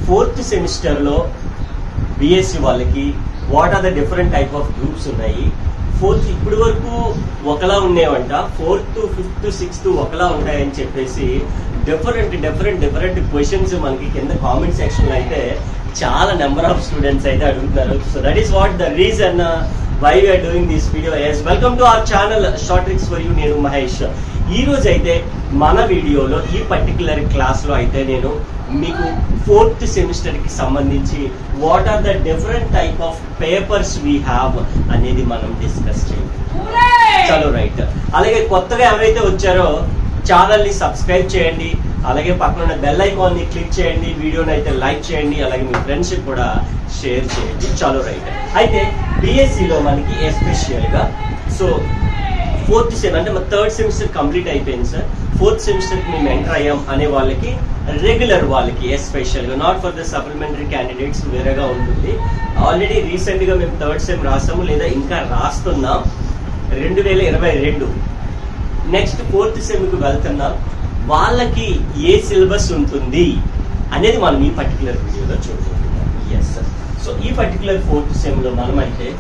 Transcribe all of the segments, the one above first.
Fourth సెమిస్టర్లో BSc వాళ్ళకి what are the different type of groups ఉన్నాయి ఫోర్త్ ఇప్పటి వరకు ఒకలా ఉండేవంట ఫోర్త్ ఫిఫ్త్ సిక్స్త్ ఒకలా ఉంటాయని చెప్పేసి డిఫరెంట్ డిఫరెంట్ డిఫరెంట్ క్వశ్చన్స్ మనకి కింద కామెంట్ సెక్షన్ లో అయితే చాలా నెంబర్ ఆఫ్ స్టూడెంట్స్ అయితే అడుగుతున్నారు so that is what the reason why we're doing this video yes welcome to our channel short tricks for you నేను మహేష్ ఈ రోజు అయితే మన వీడియోలో ఈ పర్టికులర్ క్లాస్ లో అయితే నేను మీకు ఫోర్త్ సెమిస్టర్ కి సంబంధించి what are the different type of papers we have అనేది మనం డిస్కస్ చేయాలి చలో రైట్ అలాగే కొత్తగా ఎవరైతే వచ్చారో ఛానల్ ని సబ్స్క్రైబ్ చేయండి అలాగే పక్కన ఉన్న బెల్ ఐకాన్ ని క్లిక్ చేయండి వీడియోని అయితే లైక్ చేయండి అలాగే మీ ఫ్రెండ్స్ కూడా షేర్ చేయండి చలో రైట్ అయితే BSc లో మనకి ఎస్పెషియల్ గా సో ఫోర్త్ సెమ్ అంటే మన థర్డ్ సెమిస్టర్ కంప్లీట్ అయిపోయింది సార్ ఫోర్త్ సెమిస్టర్ కి మేము ఎంటర్ అయ్యాం అనే వాళ్ళకి రెగ్యులర్ వాళ్ళకి ఎస్పెషల్ గా not for the supplementary candidates వేరేగా ఉంటుంది ఆల్రెడీ రీసెంట్ గా మేము థర్డ్ సెమ్ రాసాము లేదా ఇంకా రాస్తున్నాం రెండు వేల ఇరవై రెండు నెక్స్ట్ ఫోర్త్ సెమ్ కి వెళ్తున్నాం వాళ్ళకి ఏ సిలబస్ ఉంటుంది అనేది మనం ఈ పర్టికులర్ వీడియోలో చూడబోతున్నాం ఎస్ సార్ సో ఈ పర్టికులర్ ఫోర్త్ సెమ్ లో మనం అయితే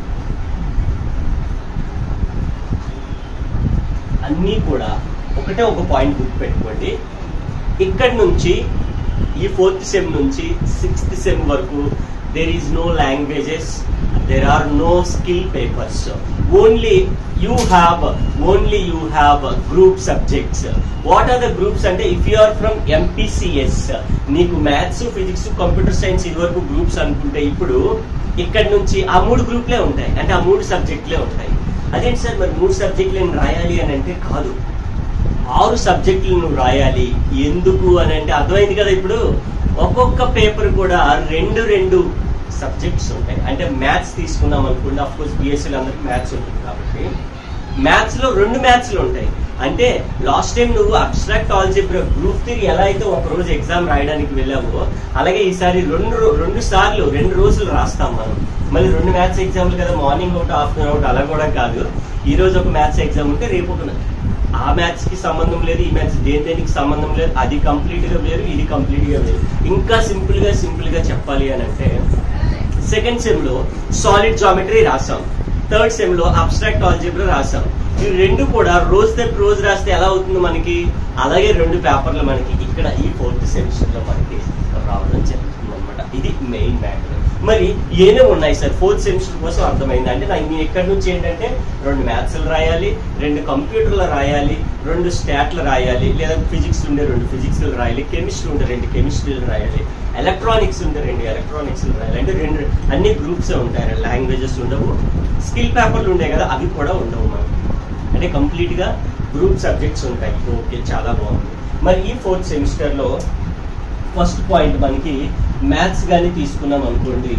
అన్నీ కూడా ఒకటే ఒక పాయింట్ గుర్తుపెట్టుకోండి ఇక్కడ నుంచి ఈ ఫోర్త్ సెమ్ నుంచి సిక్స్త్ సెమ్ వరకు there is no languages there are no skill papers only you have only you have group subjects what are the groups అంటే if you are from MPCS నీకు maths physics computer science ఇది వరకు groups అనుకుంటే ఇప్పుడు ఇక్కడ నుంచి ఆ మూడు గ్రూప్లే ఉంటాయి అంటే ఆ మూడు సబ్జెక్టులే ఉంటాయి అదేంటి సార్ మరి మూడు సబ్జెక్టులు నేను రాయాలి అని అంటే కాదు ఆరు సబ్జెక్టులు నువ్వు రాయాలి ఎందుకు అని అంటే అర్థమైంది కదా ఇప్పుడు ఒక్కొక్క పేపర్ కూడా రెండు రెండు సబ్జెక్ట్స్ ఉంటాయి అంటే మ్యాథ్స్ తీసుకున్నాం అనుకోండి అఫ్ కోర్స్ బిఎస్సీ అందరికి మ్యాథ్స్ ఉంటుంది కాబట్టి మ్యాథ్స్ లో రెండు మ్యాథ్స్లు ఉంటాయి అంటే లాస్ట్ టైం నువ్వు అబ్స్ట్రాక్ట్ ఆల్జీబ్రా గ్రూప్ త్రీ ఎలా అయితే ఒక రోజు ఎగ్జామ్ రాయడానికి వెళ్ళావో అలాగే ఈసారి రెండు రో- రెండు సార్లు రెండు రోజులు రాస్తాం మనం మళ్ళీ రెండు మ్యాథ్స్ ఎగ్జామ్లు కదా మార్నింగ్ ఒకటి ఆఫ్టర్నూన్ ఒకటి అలా కూడా కాదు ఈ రోజు ఒక మ్యాథ్స్ ఎగ్జామ్ ఉంటే రేపు ఒక ఆ మ్యాథ్స్ కి సంబంధం లేదు ఈ మ్యాథ్స్ దేని దేనికి సంబంధం లేదు అది కంప్లీట్ గా వేరు ఇది కంప్లీట్ గా వేరు ఇంకా సింపుల్ గా సింపుల్ గా చెప్పాలి అని అంటే సెకండ్ సెమ్ లో సాలిడ్ జామెట్రీ రాసాం థర్డ్ సెమ్ లో అబ్స్ట్రాక్ట్ ఆల్జీబ్రా రాసాం ఈ రెండు కూడా రోజు తప్పి రోజు రాస్తే ఎలా అవుతుంది మనకి అలాగే రెండు పేపర్లు మనకి ఇక్కడ ఈ ఫోర్త్ సెమిస్టర్ లో మనకి రావడం జరుగుతుంది అనమాట ఇది మెయిన్ మ్యాటర్ మరి ఏమేమి ఉన్నాయి సార్ ఫోర్త్ సెమిస్టర్ కోసం అర్థమైంది అంటే నాకు నేను ఎక్కడి నుంచి ఏంటంటే రెండు మ్యాథ్స్లు రాయాలి రెండు కంప్యూటర్లు రాయాలి రెండు స్టాట్లు రాయాలి లేదా ఫిజిక్స్ ఉండే రెండు ఫిజిక్స్లు రాయాలి కెమిస్ట్రీ ఉండే రెండు కెమిస్ట్రీలు రాయాలి ఎలక్ట్రానిక్స్ ఉంటే రెండు ఎలక్ట్రానిక్స్ రాయాలి అంటే రెండు అన్ని గ్రూప్స్ ఉంటాయి లాంగ్వేజెస్ ఉండవు స్కిల్ పేపర్లు ఉండే కదా అవి కూడా ఉండవు మనకి అంటే కంప్లీట్ గా గ్రూప్ సబ్జెక్ట్స్ ఉంటాయి ఓకే చాలా బాగుంది మరి ఈ ఫోర్త్ సెమిస్టర్ లో ఫస్ట్ పాయింట్ మనకి మ్యాథ్స్ కానీ తీసుకున్నాం అనుకోండి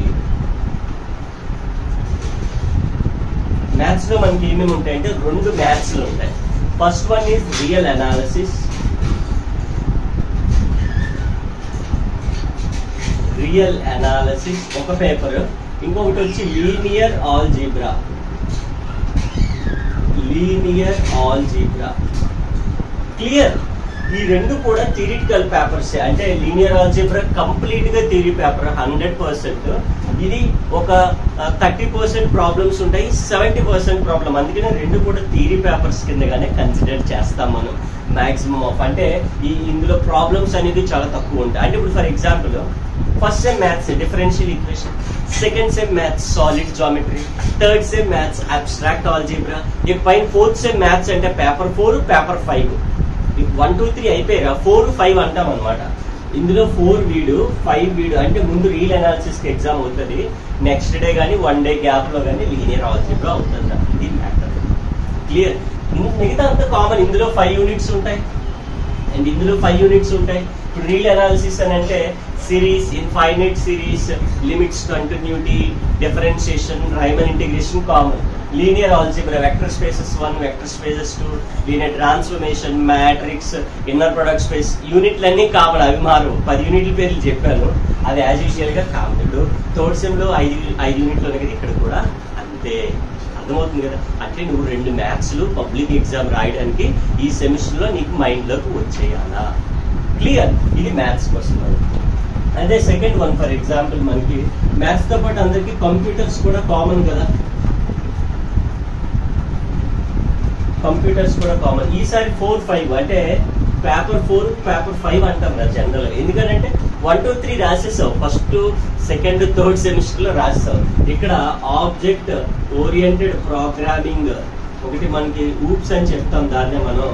మ్యాథ్స్ లో మనకి ఏమేమి ఉంటాయంటే రెండు మ్యాథ్స్ ఉంటాయి first one is real analysis real analysis ఒక పేపర్ ఇంకొకటి వచ్చి linear algebra linear algebra clear ఈ రెండు కూడా థిరిటికల్ పేపర్స్ అంటే లీనియర్ ఆల్జీబ్రా కంప్లీట్ గా థియరీ పేపర్ హండ్రెడ్ పర్సెంట్ ఇది ఒక థర్టీ పర్సెంట్ ప్రాబ్లమ్స్ ఉంటాయి సెవెంటీ పర్సెంట్ ప్రాబ్లం అందుకనే రెండు కూడా థియరీ పేపర్స్ కిందగానే కన్సిడర్ చేస్తాం మనం మాక్సిమం ఆఫ్ అంటే ఈ ఇందులో ప్రాబ్లమ్స్ అనేది చాలా తక్కువ ఉంటాయి అంటే ఇప్పుడు for example first sem maths differential equation second sem maths solid geometry third sem maths abstract algebra ఇక పైన ఫోర్త్ సెమ్ మ్యాథ్స్ అంటే paper four paper five one two three అయిపోయారా ఫోర్ ఫైవ్ అంటాం అనమాట ఇందులో ఫోర్ వీడు ఫైవ్ వీడు అంటే ముందు రీల్ అనాలిసిస్ కి ఎగ్జామ్ అవుతుంది నెక్స్ట్ డే కానీ వన్ డే గ్యాప్ లో కానీ లీనియర్ ఆల్జీబ్రా అవుతుంది ఇది మ్యాటర్ క్లియర్ మిగతా అంతా కామన్ ఇందులో ఫైవ్ యూనిట్స్ ఉంటాయి అండ్ ఇందులో ఫైవ్ యూనిట్స్ ఉంటాయి ఇప్పుడు రీల్ అనాలిసిస్ అని అంటే series infinite series limits continuity differentiation Riemann integration common linear algebra vector spaces one vector spaces two linear transformation matrix inner product space యూనిట్లు అన్ని common అవి మారు పది యూనిట్ల పేర్లు చెప్పాను అది యాజ్ యూజువల్ గా కామన్ ఇప్పుడు థర్డ్ సెమ్ లో ఐదు ఐదు యూనిట్లు ఉన్నాయి కదా ఇక్కడ కూడా అంతే అర్థమవుతుంది కదా అంటే నువ్వు రెండు మ్యాథ్స్లు పబ్లిక్ ఎగ్జామ్ రాయడానికి ఈ సెమిస్టర్ లో నీకు మైండ్ లోకి వచ్చేయాలా క్లియర్ ఇది మ్యాథ్స్ కోసం అదే సెకండ్ వన్ ఫర్ ఎగ్జాంపుల్ మనకి మ్యాథ్స్ తో పాటు అందరికి కంప్యూటర్స్ కూడా కామన్ కదా కంప్యూటర్స్ కూడా కామన్ ఈసారి ఫోర్ ఫైవ్ అంటే పేపర్ ఫోర్ పేపర్ ఫైవ్ అంటాం కదా జనరల్ ఎందుకంటే వన్ టూ త్రీ రాసేసావు ఫస్ట్ సెకండ్ థర్డ్ సెమిస్టర్ లో రాసేసావు ఇక్కడ ఆబ్జెక్ట్ ఓరియంటెడ్ ప్రోగ్రామింగ్ ఒకటి మనకి ఊప్స్ అని చెప్తాం దాన్నే మనం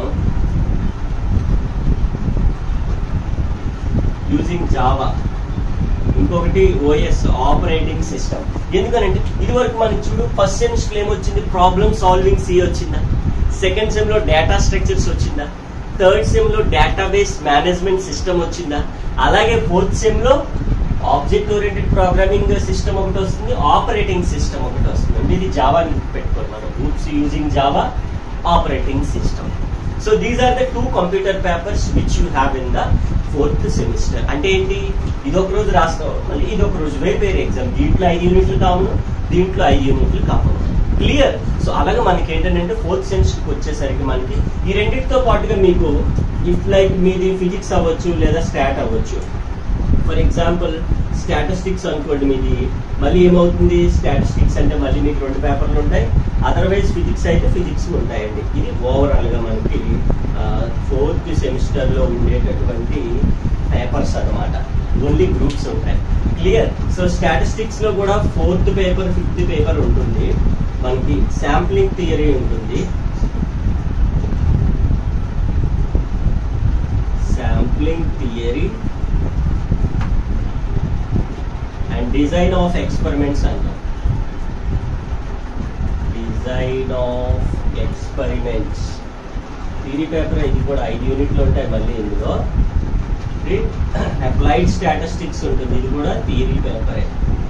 యూజింగ్ జావా ఇంకొకటి ఓఎస్ ఆపరేటింగ్ సిస్టమ్ ఎందుకనంటే ఇది వరకు మనకి చూడు ఫస్ట్ సెమిస్టర్ ఏమొచ్చింది ప్రాబ్లమ్ సాల్వింగ్ సి వచ్చిందా సెకండ్ సెమ్ లో డేటా స్ట్రక్చర్స్ వచ్చిందా థర్డ్ సెమ్ లో డేటాబేస్ మేనేజ్మెంట్ సిస్టమ్ వచ్చిందా అలాగే ఫోర్త్ సెమ్ లో ఆబ్జెక్ట్ ఓరియంటెడ్ ప్రోగ్రామింగ్ సిస్టమ్ ఒకటి వస్తుంది ఆపరేటింగ్ సిస్టమ్ ఒకటి వస్తుంది అంటే ఇది జావా పెట్టుకోవాలి మనం groups using Java operating system so these are the two computer papers which you have in the fourth semester అంటే ఏంటి ఇదొక రోజు రాస్తావు మళ్ళీ ఇదొక రోజు వేరు వేరే ఎగ్జామ్ దీంట్లో ఐదు యూనిట్లు కావును దీంట్లో ఐదు యూనిట్లు కావును క్లియర్ సో అలాగే మనకి ఏంటంటే ఫోర్త్ సెమిస్టర్కి వచ్చేసరికి మనకి ఈ రెండింటితో పాటుగా మీకు ఇఫ్ లైక్ మీది ఫిజిక్స్ అవ్వచ్చు లేదా స్టాట్ అవ్వచ్చు ఫర్ ఎగ్జాంపుల్ స్టాటిస్టిక్స్ అనుకోండి మీది మళ్ళీ ఏమవుతుంది స్టాటిస్టిక్స్ అంటే మళ్ళీ మీకు రెండు పేపర్లు ఉంటాయి అదర్వైజ్ ఫిజిక్స్ అయితే ఫిజిక్స్ ఉంటాయండి ఇది ఓవరాల్ గా మనకి ఫోర్త్ సెమిస్టర్ లో ఉండేటటువంటి పేపర్స్ అన్నమాట ఓన్లీ గ్రూప్స్ ఉంటాయి క్లియర్ సో స్టాటిస్టిక్స్ లో కూడా ఫోర్త్ పేపర్ ఫిఫ్త్ పేపర్ ఉంటుంది మనకి శాంప్లింగ్ థియరీ ఉంటుంది sampling theory and design of experiments అంటాం design of experiments theory paper ఇది కూడా ఐదు యూనిట్లు ఉంటాయి మళ్ళీ ఇందులో అప్లైడ్ స్టాటిస్టిక్స్ ఉంటుంది ఇది కూడా థియరీ పేపరే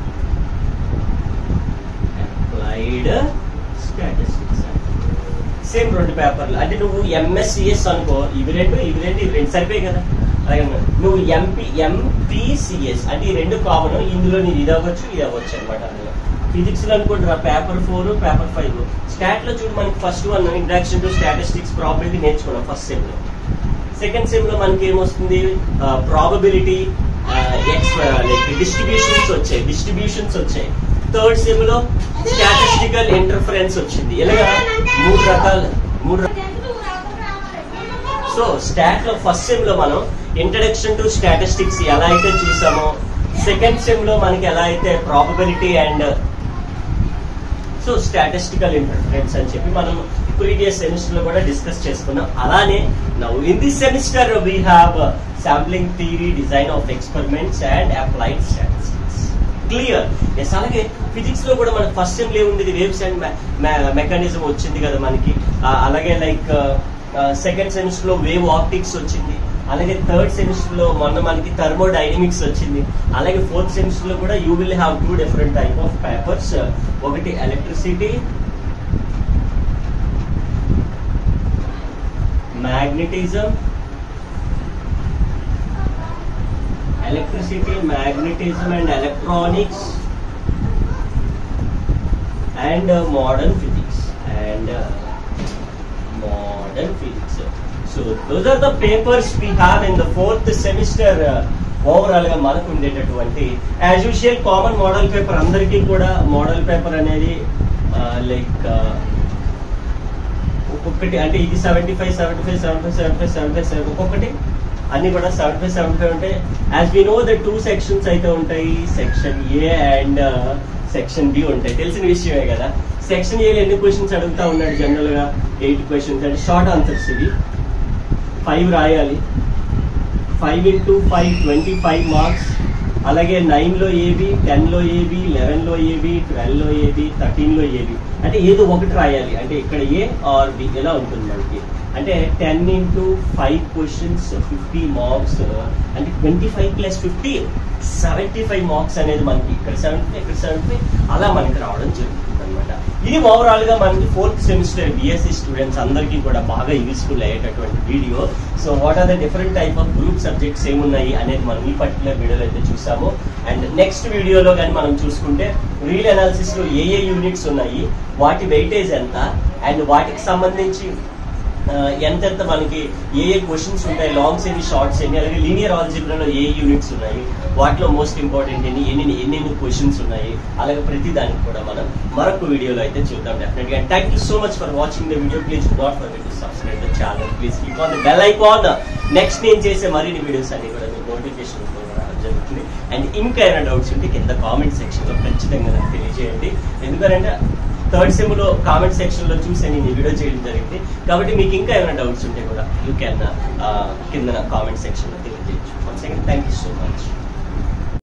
అప్లైడ్ స్టాటిస్టిక్స్ సేమ్ రెండు పేపర్లు అంటే నువ్వు ఎంఎస్సిఎస్ అనుకో ఇవి రెండు ఇవి రెండు ఇవి రెండు సరిపోయి కదా అలాగే నువ్వు ఎంపీ ఎంపీసిఎస్ అంటే ఈ రెండు కామన్ ఇందులో నీది ఇది అవ్వచ్చు ఇది అవ్వచ్చు అనమాట అందులో ఫిజిక్స్ లో అనుకుంటారా paper four paper five stat లో చూడు మనకి first one introduction to statistics probability నేర్చుకున్నాం ఫస్ట్ సెమ్ లో సెకండ్ సెమ్ లో మనకి ఏమొస్తుంది ప్రాబబిలిటీ ఎక్స్ లైక్ డిస్ట్రిబ్యూషన్స్ వచ్చాయి డిస్ట్రిబ్యూషన్స్ వచ్చాయి థర్డ్ సెమ్ లో స్టాటిస్టికల్ ఇంటర్ఫరెన్స్ వచ్చింది ఇలాగా మూడు రకాల మూడు రకాల సో స్టాట్ లో ఫస్ట్ సెమ్ లో మనం ఇంట్రడక్షన్ టు స్టాటిస్టిక్స్ ఎలా అయితే చూసామో సెకండ్ సెమ్ లో మనకి ఎలా అయితే probability and so statistical interference అని చెప్పి మనం ప్రీవియస్ సెమిస్టర్ లో కూడా డిస్కస్ చేసుకున్నాం అలానే now in this semester we have sampling theory design of experiments and applied statistics clear yes అలాగే ఫిజిక్స్ లో కూడా మనకి ఫస్ట్ సెమ్ ఏముంది వేవ్స్ అండ్ మెకానిజం వచ్చింది కదా మనకి ఆ, అలాగే లైక్ సెకండ్ సెమిస్టర్ లో వేవ్ ఆప్టిక్స్ వచ్చింది అలాగే థర్డ్ సెమిస్టర్ లో మొన్న మనకి థర్మోడైనమిక్స్ వచ్చింది అలాగే ఫోర్త్ సెమిస్టర్ లో కూడా you will have two different type of papers ఒకటి electricity magnetism electricity, magnetism and electronics and uh, modern physics and uh, modern physics. So those are the papers we have in the fourth semester uh, overall గా మనకు ఉండేటటువంటి as usual common model paper అందరికీ కూడా model paper అనేది like ఒక్కొక్కటి అంటే ఇది seventy five seventy five seventy five seventy five seventy five seven ఒక్కొక్కటి అన్ని కూడా సెవెంటీ ఫైవ్ సెవెంటీ ఫైవ్ ఉంటాయి as we know the two sections అయితే ఉంటాయి section A and section B ఉంటాయి తెలిసిన విషయమే కదా సెక్షన్ ఏ ఎన్ని క్వశ్చన్స్ అడుగుతా ఉన్నాడు జనరల్ గా ఎయిట్ క్వశ్చన్స్ అంటే షార్ట్ ఆన్సర్స్ ఇవి ఫైవ్ రాయాలి five into five twenty five marks అలాగే నైన్ లో ఏవి టెన్ లో ఏవి లెవెన్ లో ఏవి ట్వెల్వ్ లో ఏవి థర్టీన్ లో ఏవి అంటే ఏదో ఒకటి రాయాలి అంటే ఇక్కడ ఏ ఆర్ బి ఎలా ఉంటుంది మనకి అంటే ten into five questions fifty marks అంటే twenty five plus fifty seventy five marks అనేది మనకి ఇక్కడ సెవెంటీ ఫైవ్ ఇక్కడ సెవెంటీ ఫైవ్ అలా మనకి రావడం జరుగుతుంది అనమాట ఇది ఓవరాల్ గా మనకి ఫోర్త్ సెమిస్టర్ బిఎస్సి స్టూడెంట్స్ అందరికీ కూడా బాగా యూస్ఫుల్ అయ్యేటటువంటి video so what are the different type of group subjects ఏమున్నాయి అనేది మనం ఈ పర్టికులర్ వీడియోలో అయితే చూసాము అండ్ నెక్స్ట్ వీడియోలో కానీ మనం చూసుకుంటే రీల్ అనాలిసిస్ లో ఏ ఏ యూనిట్స్ ఉన్నాయి వాటి వెయిటేజ్ ఎంత అండ్ వాటికి సంబంధించి ఆ, ఎంతెంత మనకి ఏ ఏ క్వశ్చన్స్ ఉంటాయి లాంగ్స్ ఎన్ని షార్ట్స్ ఎన్ని అలాగే లీనియర్ ఆల్జిబ్రాలో ఏ యూనిట్స్ ఉన్నాయి వాటిలో మోస్ట్ ఇంపార్టెంట్ ఎన్ని ఎన్ని ఎన్ని క్వశ్చన్స్ ఉన్నాయి అలాగే ప్రతి దానికి కూడా మనం మరొక వీడియోలో అయితే చూద్దాం డెఫినెట్ గా thank you so much for watching the video please not forget to subscribe the channel please click on the bell icon next నేను చేసే మరిన్ని వీడియోస్ అన్ని కూడా మీకు నోటిఫికేషన్ రావడం జరుగుతుంది అండ్ ఇంకా ఏమైనా డౌట్స్ ఉంటే కింద కామెంట్ సెక్షన్ లో ఖచ్చితంగా నాకు తెలియజేయండి ఎందుకంటే థర్డ్ సెమ్ లో కామెంట్ సెక్షన్ లో చూసి నేను ఈ వీడియో చేయడం జరిగింది కాబట్టి మీకు ఇంకా ఏమైనా డౌట్స్ ఉంటే కూడా యూ క్యాన్ కింద కామెంట్ సెక్షన్ లో తెలియజేయచ్చు one second thank you so much